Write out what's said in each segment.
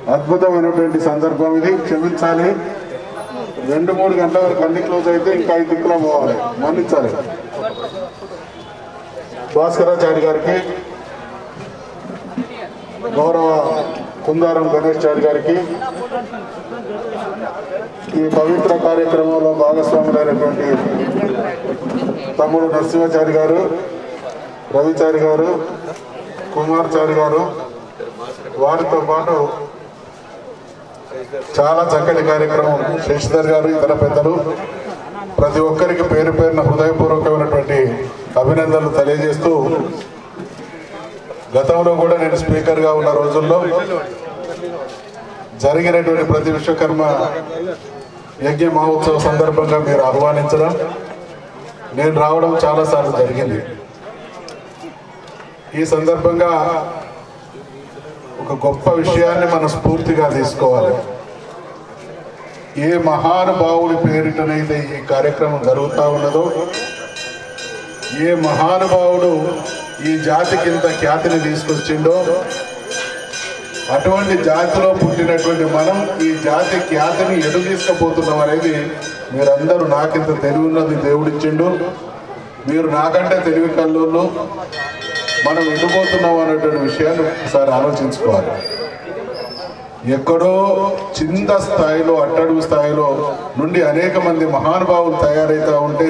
అద్భుతమైనటువంటి సందర్భం ఇది క్షమించాలి రెండు మూడు గంటల వరకు అన్ని క్లోజ్ అయితే ఇంకా ఐదు దిక్కులో పోవాలి మన్నించాలి భాస్కరాచారి గారికి గౌరవ కుందారం గణేష్ చారి గారికి ఈ పవిత్ర కార్యక్రమంలో భాగస్వాములైనటువంటి తమ్ముడు నరసింహాచారి గారు రవిచారి గారు కుమార్చారి గారు వారితో పాటు చాలా చక్కటి కార్యక్రమం శశిధర్ గారు ఇతర పెద్దలు ప్రతి ఒక్కరికి పేరు పేరున హృదయపూర్వకమైనటువంటి అభినందనలు తెలియజేస్తూ గతంలో కూడా నేను స్పీకర్గా ఉన్న రోజుల్లో జరిగినటువంటి ప్రతి విశ్వకర్మ యజ్ఞ మహోత్సవ సందర్భంగా మీరు ఆహ్వానించడం నేను రావడం చాలాసార్లు జరిగింది ఈ సందర్భంగా ఒక గొప్ప విషయాన్ని మనం స్ఫూర్తిగా తీసుకోవాలి ఏ మహానుభావుడి పేరిటనైతే ఈ కార్యక్రమం జరుగుతూ ఉన్నదో ఏ మహానుభావుడు ఈ జాతికి ఇంత ఖ్యాతిని తీసుకొచ్చిండో అటువంటి జాతిలో పుట్టినటువంటి మనం ఈ జాతి ఖ్యాతిని ఎటు తీసుకుపోతున్నాం అనేది మీరందరూ నాకింత తెలివి ఉన్నది దేవుడిచ్చిండు మీరు నాకంటే తెలివి కల్లోళ్ళు మనం ఎటుపోతున్నాం అనేటువంటి విషయాన్ని ఒకసారి ఆలోచించుకోవాలి ఎక్కడో చిన్న స్థాయిలో అట్టడుగు స్థాయిలో నుండి అనేక మంది మహానుభావులు తయారైతా ఉంటే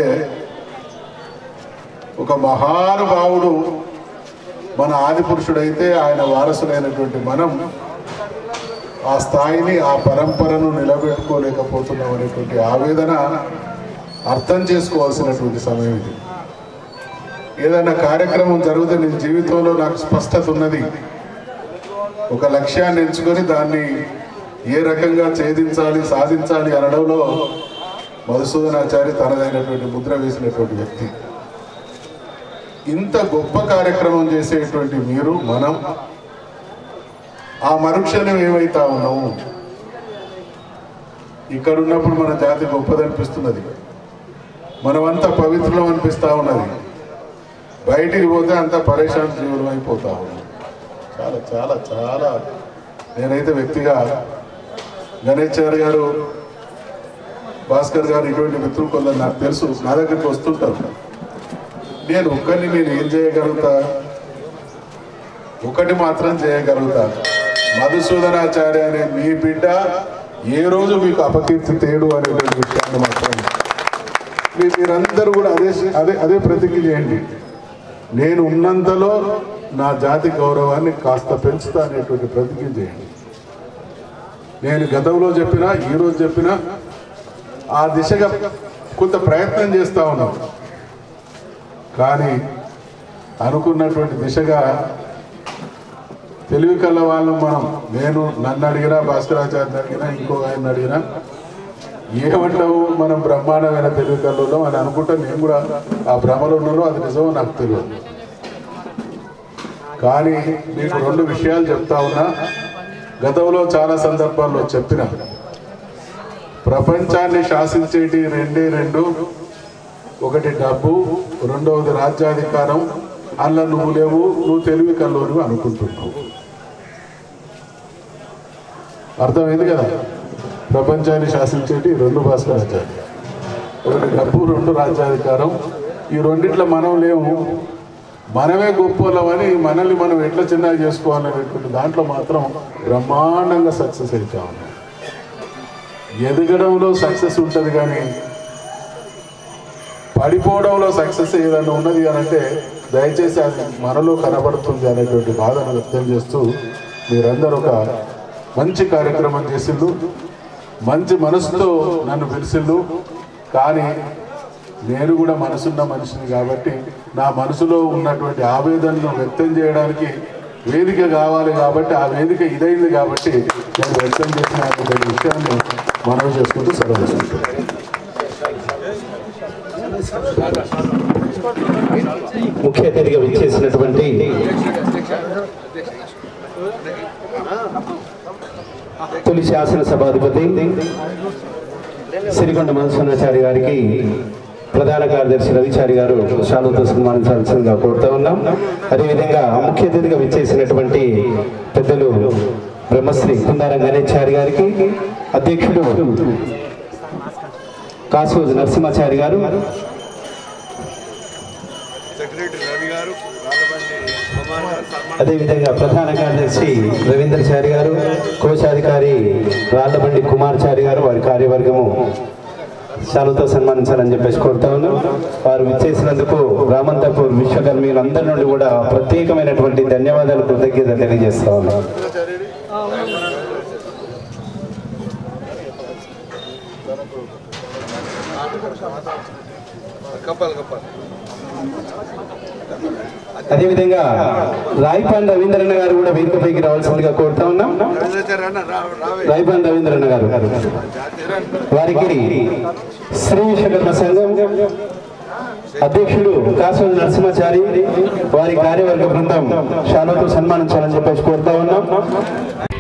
ఒక మహానుభావుడు మన ఆది పురుషుడైతే ఆయన వారసులైనటువంటి మనం ఆ స్థాయిని ఆ పరంపరను నిలబెట్టుకోలేకపోతున్నాం అనేటువంటి ఆవేదన అర్థం చేసుకోవాల్సినటువంటి సమయం ఇది ఏదైనా కార్యక్రమం జరిగితే నేను జీవితంలో నాకు స్పష్టత ఉన్నది ఒక లక్ష్యాన్ని ఎంచుకొని దాన్ని ఏ రకంగా ఛేదించాలి సాధించాలి అనడంలో మధుసూదనాచారి తనదైనటువంటి ముద్ర వేసినటువంటి వ్యక్తి ఇంత గొప్ప కార్యక్రమం చేసేటువంటి మీరు మనం ఆ మరుక్షణం ఏమైతా ఉన్నాము ఇక్కడ ఉన్నప్పుడు మన జాతి గొప్పదనిపిస్తున్నది మనమంతా పవిత్రం అనిపిస్తా ఉన్నది బయటికి పోతే అంత పరేషాన్ జీవులం అయిపోతా ఉన్నాం చాలా చాలా చాలా నేనైతే వ్యక్తిగా గణేశారి గారు భాస్కర్ గారు ఇటువంటి మిత్రులు కొందరు నాకు తెలుసు నా దగ్గరికి వస్తుంటారు నేను ఒక్కరిని నేను ఏం చేయగలుగుతా ఒకటి మాత్రం చేయగలుగుతా మధుసూదనాచార్య అనే మీ బిడ్డ ఏ రోజు మీకు అపకీర్తి తేడు అనేటువంటి విషయాన్ని మాత్రం మీ- మీరందరూ కూడా అదే అదే అదే ప్రతిజ్ఞ చేయండి నేను ఉన్నంతలో నా జాతి గౌరవాన్ని కాస్త పెంచుతా అనేటువంటి ప్రతిజ్ఞ చేయండి నేను గతంలో చెప్పినా ఈరోజు చెప్పినా ఆ దిశగా కొంత ప్రయత్నం చేస్తా ఉన్నాం కానీ అనుకున్నటువంటి దిశగా తెలివి కళ్ళ వాళ్ళు మనం నేను నన్ను అడిగినా భాస్కరాచార్య అడిగినా ఇంకో ఆయన అడిగినా ఏమంటావు మనం బ్రహ్మాండమైన తెలివి కళ్ళు అని అనుకుంటా నేను కూడా ఆ భ్రమలో ఉన్నాను అది నిజమో నాకు తెలియదు కానీ మీకు రెండు విషయాలు చెప్తా ఉన్నా గతంలో చాలా సందర్భాల్లో చెప్పిన ప్రపంచాన్ని శాసించేటి రెండే రెండు ఒకటి డబ్బు రెండవది రాజ్యాధికారం అల్ల నువ్వు లేవు నువ్వు తెలివి కల్లోనివి అనుకుంటున్నావు అర్థమైంది కదా ప్రపంచాన్ని శాసించేటి రెండు భాస్కరాచార్య ఒకటి డబ్బు రెండు రాజ్యాధికారం ఈ రెండిట్లో మనం లేవు మనమే గొప్పలమని మనల్ని మనం ఎట్లా చిన్నగా చేసుకోవాలనేటువంటి దాంట్లో మాత్రం బ్రహ్మాండంగా సక్సెస్ అవుతా ఉన్నాం ఎదగడంలో సక్సెస్ ఉంటుంది కానీ పడిపోవడంలో సక్సెస్ ఏదైనా ఉన్నది అని అంటే దయచేసి అది మనలో కనబడుతుంది అనేటువంటి బాధను వ్యక్తం చేస్తూ మీరందరూ ఒక మంచి కార్యక్రమం చేసిండు మంచి మనసుతో నన్ను పిలిచిండు కానీ నేను కూడా మనసున్న మనిషిని కాబట్టి నా మనసులో ఉన్నటువంటి ఆవేదనను వ్యక్తం చేయడానికి వేదిక కావాలి కాబట్టి ఆ వేదిక ఇదైంది కాబట్టి నేను వ్యక్తం చేసినటువంటి విషయాన్ని మనవి చేసుకుంటూ సెలవు తీసుకుంటాను ముఖ్య అతిథిగా విచ్చేసినటువంటి తొలి శాసనసభాధిపతి సిరికొండ మధుసూనాచారి గారికి ప్రధాన కార్యదర్శి రవిచారి గారు శాలుతో సన్మానించాల్సిందిగా కోరుతా ఉన్నాం అదేవిధంగా ముఖ్య అతిథిగా విచ్చేసినటువంటి పెద్దలు బ్రహ్మశ్రీ కుందారం గణేశారి గారికి అధ్యక్షుడు కాసూరు నరసింహాచారి గారు సెక్రటరీ రవి గారు రాళ్ళబండి కుమార్ గారు సన్మానం అదేవిధంగా ప్రధాన కార్యదర్శి రవీంద్రచారి గారు కోశాధికారి రాళ్లబండి కుమార్చారి గారు వారి కార్యవర్గము శాలుతో సన్మానించాలని చెప్పేసి కోరుతా ఉన్నాం వారు విచ్చేసినందుకు రామంతపూర్ విశ్వకర్మీలందరి నుండి కూడా ప్రత్యేకమైనటువంటి ధన్యవాదాలు కృతజ్ఞత తెలియజేస్తా ఉన్నాం కప్పాలి కప్పాలి అదేవిధంగా రాయిపాన్ రవీంద్రన్న గారు కూడా వేదికపైకి రావాల్సిందిగా కోరుతా ఉన్నాం రవీంద్రాచార్య అన్న రా రావే రాయిపాన్ రవీంద్రన్న గారు వారికి శ్రీ విశ్వకర్మ సంఘం అధ్యక్షుడు కాసు నరసింహాచారి వారి కార్యవర్గ బృందం శాలతో సన్మానించాలని చెప్పేసి కోరుతా ఉన్నాం